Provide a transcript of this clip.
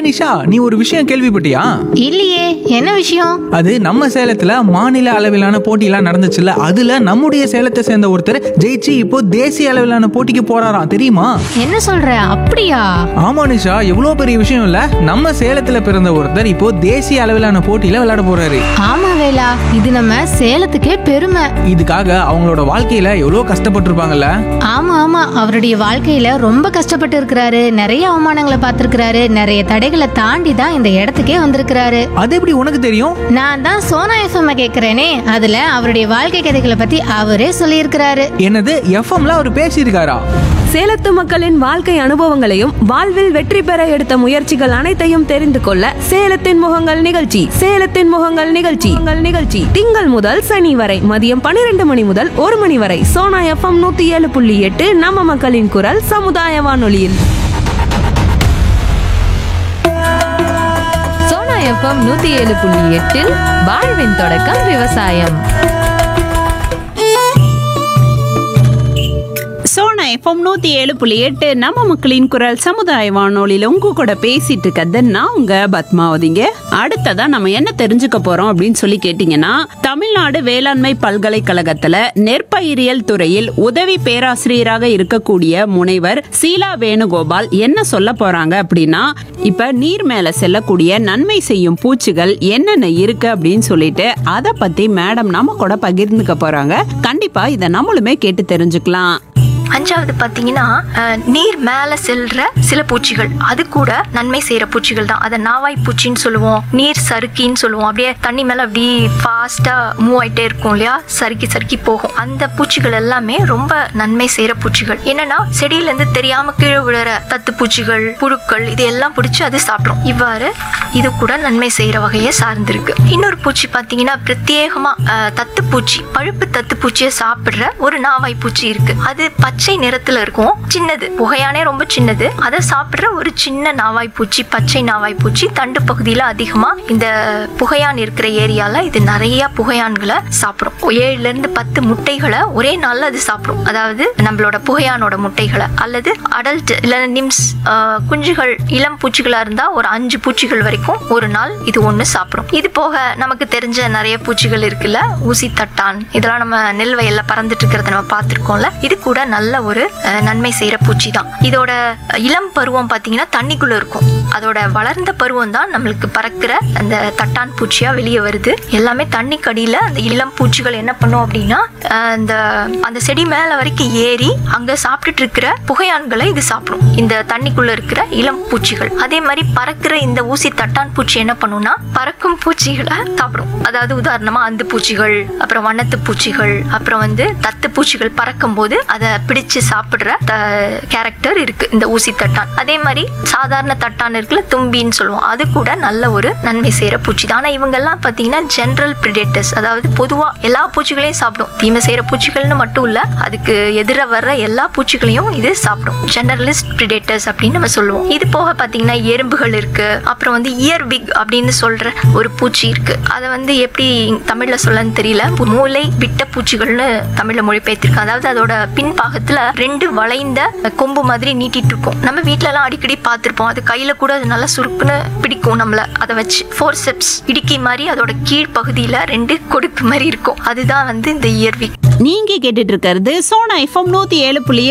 நிஷா நீ ஒரு விஷயம் கேள்விப்பட்டியா இல்லையே என்ன விஷயம் அது நம்ம சேலத்துல மாநில அளவிலான போட்டியெல்லாம் நடந்துச்சுல்ல அதுல நம்முடைய சேலத்தை சேர்ந்த ஒருத்தர் ஜெயிச்சு இப்போ தேசிய அளவிலான போட்டிக்கு போறாராம் தெரியுமா என்ன சொல்ற அப்படியா ஆமா நிஷா எவ்வளோ பெரிய விஷயம் இல்ல நம்ம சேலத்துல பிறந்த ஒருத்தர் இப்போ தேசிய அளவிலான போட்டியில விளையாட போறாரு ஆமா வேலா இது நம்ம சேலத்துக்கே பெருமை இதுக்காக அவங்களோட வாழ்க்கையில எவ்வளோ கஷ்டப்பட்டிருப்பாங்கல்ல ஆமா ஆமா அவருடைய வாழ்க்கையில ரொம்ப கஷ்டப்பட்டு இருக்கிறாரு நிறைய அவமானங்களை பார்த்திருக்கிறாரு நிறைய தடைகளை தாண்டி தான் இந்த இடத்துக்கே வந்திருக்கிறாரு அது எப்படி உனக்கு தெரியும் நான் தான் சோனா எஃப்எம் கேக்குறேனே அதுல அவருடைய வாழ்க்கை கதைகளை பத்தி அவரே சொல்லியிருக்கிறாரு என்னது எஃப்எம்ல அவர் பேசியிருக்காரா சேலத்து மக்களின் வாழ்க்கை அனுபவங்களையும் வாழ்வில் வெற்றி பெற எடுத்த முயற்சிகள் அனைத்தையும் தெரிந்து கொள்ள சேலத்தின் முகங்கள் நிகழ்ச்சி சேலத்தின் முகங்கள் நிகழ்ச்சி உங்கள் நிகழ்ச்சி திங்கள் முதல் சனி வரை மதியம் பன்னிரண்டு மணி முதல் ஒரு மணி வரை சோனா எஃப்எம் நூத்தி ஏழு புள்ளி எட்டு நம்ம மக்களின் குரல் சமுதாய வானொலியில் சோனா எஃப்எம் நூத்தி ஏழு புள்ளி எட்டில் வாழ்வின் தொடக்கம் விவசாயம் சோனா எஃப்எம் நூத்தி ஏழு புள்ளி எட்டு நம்ம மக்களின் குரல் சமுதாய வானொலியில உங்க கூட பேசிட்டு இருக்கிறது நான் உங்க பத்மாவதிங்க அடுத்ததா நம்ம என்ன தெரிஞ்சுக்க போறோம் அப்படின்னு சொல்லி கேட்டீங்கன்னா தமிழ்நாடு வேளாண்மை பல்கலைக்கழகத்துல நெற்பயிரியல் துறையில் உதவி பேராசிரியராக இருக்கக்கூடிய முனைவர் சீலா வேணுகோபால் என்ன சொல்ல போறாங்க அப்படின்னா இப்ப நீர் மேல செல்லக்கூடிய நன்மை செய்யும் பூச்சிகள் என்னென்ன இருக்கு அப்படின்னு சொல்லிட்டு அதை பத்தி மேடம் நம்ம கூட பகிர்ந்துக்க போறாங்க கண்டிப்பா இதை நம்மளுமே கேட்டு தெரிஞ்சுக்கலாம் அஞ்சாவது பாத்தீங்கன்னா அஹ், நீர் மேல செல்ற சில பூச்சிகள் அது கூட நன்மை செய்யற பூச்சிகள் தான் அதை நாவாய் பூச்சின்னு சொல்லுவோம் நீர் சறுக்கின்னு சொல்லுவோம் அப்படியே தண்ணி மேல அப்படி ஃபாஸ்டா மூவ் ஆயிட்டே இருக்கும் இல்லையா சறுக்கி சறுக்கி போகும் அந்த பூச்சிகள் எல்லாமே ரொம்ப நன்மை செய்யற பூச்சிகள் என்னன்னா செடியில இருந்து தெரியாம கீழே விழுற தத்து பூச்சிகள் புழுக்கள் இது எல்லாம் பிடிச்சி அது சாப்பிடும் இவ்வாறு இது கூட நன்மை செய்யற வகையை சார்ந்திருக்கு இன்னொரு பூச்சி பாத்தீங்கன்னா பிரத்யேகமா அஹ், தத்து பூச்சி பழுப்பு தத்து பூச்சியை சாப்பிடுற ஒரு நாவாய் பூச்சி இருக்கு அது பச்சை நிறத்துல இருக்கும் சின்னது புகையானே ரொம்ப சின்னது அதை சாப்பிடுற ஒரு சின்ன நாவாய் பூச்சி பச்சை நாவாய் பூச்சி தண்டு பகுதியில அதிகமா இந்த புகையான் இருக்கிற ஏரியால இது நிறைய புகையான்களை சாப்பிடும் ஏழுல இருந்து பத்து முட்டைகளை ஒரே நாள்ல அது சாப்பிடும் அதாவது நம்மளோட புகையானோட முட்டைகளை அல்லது அடல்ட் இல்ல நிம்ஸ் ஆஹ், குஞ்சுகள் இளம் பூச்சிகளா இருந்தா ஒரு அஞ்சு பூச்சிகள் வரைக்கும் ஒரு நாள் இது ஒண்ணு சாப்பிடும் இது போக நமக்கு தெரிஞ்ச நிறைய பூச்சிகள் இருக்குல்ல ஊசி தட்டான் இதெல்லாம் நம்ம நெல் வயல்ல பறந்துட்டு இருக்கிறத நம்ம பார்த்திருக்கோம்ல இது கூட நல்ல ஒரு அஹ், நன்மை செய்யற பூச்சி தான் இதோட இளம் பருவம் பாத்தீங்கன்னா தண்ணிக்குள்ள இருக்கும் அதோட வளர்ந்த பருவம் தான் நம்மளுக்கு பறக்கிற அந்த தட்டான் பூச்சியா வெளியே வருது எல்லாமே தண்ணிக்கு அடியில அந்த இளம் பூச்சிகள் என்ன பண்ணும் அப்படின்னா அஹ், அந்த அந்த செடி மேல வரைக்கும் ஏறி அங்க சாப்பிட்டுட்டு இருக்கிற புகையான்களை இது சாப்பிடும் இந்த தண்ணிக்குள்ள இருக்கிற இளம் பூச்சிகள் அதே மாதிரி பறக்கிற இந்த ஊசி தட்டான் பூச்சி என்ன பண்ணும்னா பறக்கும் பூச்சிகளை சாப்பிடும் அதாவது உதாரணமா அந்து பூச்சிகள் அப்புறம் வண்ணத்து பூச்சிகள் அப்புறம் வந்து தத்து பூச்சிகள் பறக்கும் போது அதை பிடிச்சு சாப்பிடுற கேரக்டர் இருக்கு இந்த ஊசி தட்டான் அதே மாதிரி சாதாரண தட்டான் இருக்குல்ல தும்பின்னு சொல்லுவோம் அது கூட நல்ல ஒரு நன்மை செய்யற பூச்சி தான் ஆனா இவங்க எல்லாம் பாத்தீங்கன்னா ஜெனரல் பிரிடேட்டர்ஸ் அதாவது பொதுவா எல்லா பூச்சிகளையும் சாப்பிடும் தீமை செய்யற பூச்சிகள்னு மட்டும் இல்ல அதுக்கு எதிர வர்ற எல்லா பூச்சிகளையும் இது சாப்பிடும் ஜெனரலிஸ்ட் பிரிடேட்டர்ஸ் அப்படின்னு நம்ம சொல்லுவோம் இது போக பாத்தீங்கன்னா எறும்புகள் இருக்கு அப்புறம் வந்து இயர் பிக் அப்படின்னு சொல்ற ஒரு பூச்சி இருக்கு அதை வந்து எப்படி தமிழ்ல சொல்லன்னு தெரியல மூளை விட்ட பூச்சிகள்னு தமிழ்ல மொழிபெயர்த்திருக்காங்க அதாவது அதோட பின்பாகத்துல ரெண்டு வளைந்த கொம்பு மாதிரி நீட்டிட்டு இருக்கும் நம்ம வீட்ல எல்லாம் அடிக்கடி பார்த்திருப்போம் அது கையில கூட அது நல்லா சுருக்குன்னு பிடிக்கும் நம்மள அதை வச்சு ஃபோர்செப்ஸ் இடுக்கி மாதிரி அதோட கீழ் பகுதியில ரெண்டு கொடுக்கு மாதிரி இருக்கும் அதுதான் வந்து இந்த இயர்விக் நீங்க கேட்டுட்டு இருக்கிறது சோனா எஃப்எம் நூத்தி ஏழு புள்ளி